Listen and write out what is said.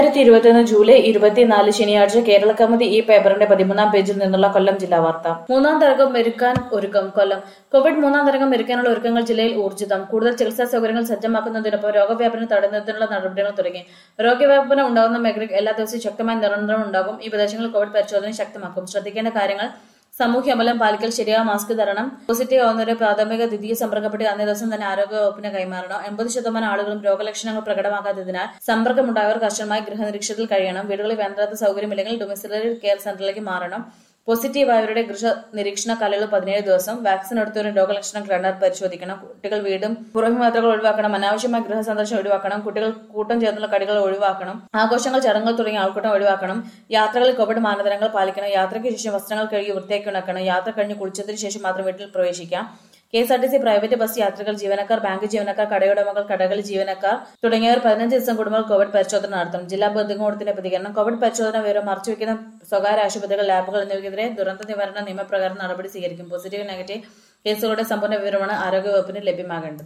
രണ്ടായിരത്തി ഇരുപത്തിയൊന്ന് ജൂലൈ ഇരുപത്തിനാല് ശനിയാഴ്ച കേരള കൗമുദി ഈ പേപ്പറിന്റെ പതിമൂന്നാം പേജിൽ നിന്നുള്ള കൊല്ലം ജില്ലാ വാർത്ത മൂന്നാം തരംഗം ഒരുക്കാൻ ഒരുക്കം കൊല്ലം കോവിഡ് മൂന്നാം തരംഗം ഒരുക്കാനുള്ള ഒരുക്കങ്ങൾ ജില്ലയിൽ ഊർജിതം കൂടുതൽ ചികിത്സാ സൗകര്യങ്ങൾ സജ്ജമാക്കുന്നതിനൊപ്പം രോഗവ്യാപനം തടയുന്നതിനുള്ള നടപടികൾ തുടങ്ങി രോഗവ്യാപനം ഉണ്ടാകുന്ന മേഖലയിൽ എല്ലാ ദിവസവും ശക്തമായ നിയന്ത്രണം ഉണ്ടാകും ഈ പ്രദേശങ്ങളിൽ കോവിഡ് പരിശോധന ശക്തമാക്കും ശ്രദ്ധിക്കേണ്ട കാര്യങ്ങൾ സാമൂഹ്യ അമലം പാലിക്കൽ ശരിയായ മാസ്ക് ധരണം പോസിറ്റീവ് ആവുന്നവരെ പ്രാഥമിക ദ്വിതീയ സമ്പർക്കപ്പെട്ട് അന്നേ ദിവസം തന്നെ ആരോഗ്യ വകുപ്പിന് കൈമാറണം എൺപത് ശതമാനം ആളുകളും രോഗലക്ഷണങ്ങൾ പ്രകടമാക്കാത്തതിനാൽ സമ്പർക്കമുണ്ടായവർ കർശനമായി ഗൃഹനിരീക്ഷണത്തിൽ കഴിയണം വീടുകളിൽ വേണ്ടാത്ത സൗകര്യമില്ലെങ്കിൽ ഡൊമിസിലറി കെയർ സെന്ററിലേക്ക് മാറണം പോസിറ്റീവ് ആയവരുടെ ഗൃഹ നിരീക്ഷണ കാലയളവ് പതിനേഴ് ദിവസം വാക്സിൻ എടുത്തവരും രോഗലക്ഷണം കണ്ടാൽ പരിശോധിക്കണം കുട്ടികൾ വീടും പുറമെ യാത്രകൾ ഒഴിവാക്കണം അനാവശ്യമായ ഗൃഹ സന്ദർശനം ഒഴിവാക്കണം കുട്ടികൾ കൂട്ടം ചേർന്നുള്ള കടികൾ ഒഴിവാക്കണം ആഘോഷങ്ങൾ ചടങ്ങുകൾ തുടങ്ങിയ ആൾക്കൂട്ടം ഒഴിവാക്കണം യാത്രകളിൽ കോവിഡ് മാനദണ്ഡങ്ങൾ പാലിക്കണം യാത്രയ്ക്ക് ശേഷം വസ്ത്രങ്ങൾ കഴുകി വൃത്തിയാക്കി ഉണക്കണം യാത്ര കഴിഞ്ഞ് കുളിച്ചതിന് ശേഷം മാത്രം വീട്ടിൽ പ്രവേശിക്കാം K S R T C private bus യാത്രികൾ ജീവനക്കാർ ബാങ്ക് ജീവനക്കാർ കടയുടമകൾ കടകളിൽ ജീവനക്കാർ തുടങ്ങിയവർ പതിനഞ്ച് ദിവസം കൂടുമ്പോൾ കോവിഡ് പരിശോധന നടത്തും ജില്ലാ ഭരണകൂടത്തിന്റെ പ്രതികരണം കോവിഡ് പരിശോധന വിവരം മറച്ചുവെക്കുന്ന സ്വകാര്യ ആശുപത്രികൾ ലാബുകൾ എന്നിവയ്ക്കെതിരെ ദുരന്ത നിവാരണ നിയമപ്രകാരം നടപടി സ്വീകരിക്കും പോസിറ്റീവ് നെഗറ്റീവ് കേസുകളുടെ സമ്പൂർണ്ണ വിവരമാണ് ആരോഗ്യവകുപ്പിന് ലഭ്യമാകേണ്ടത്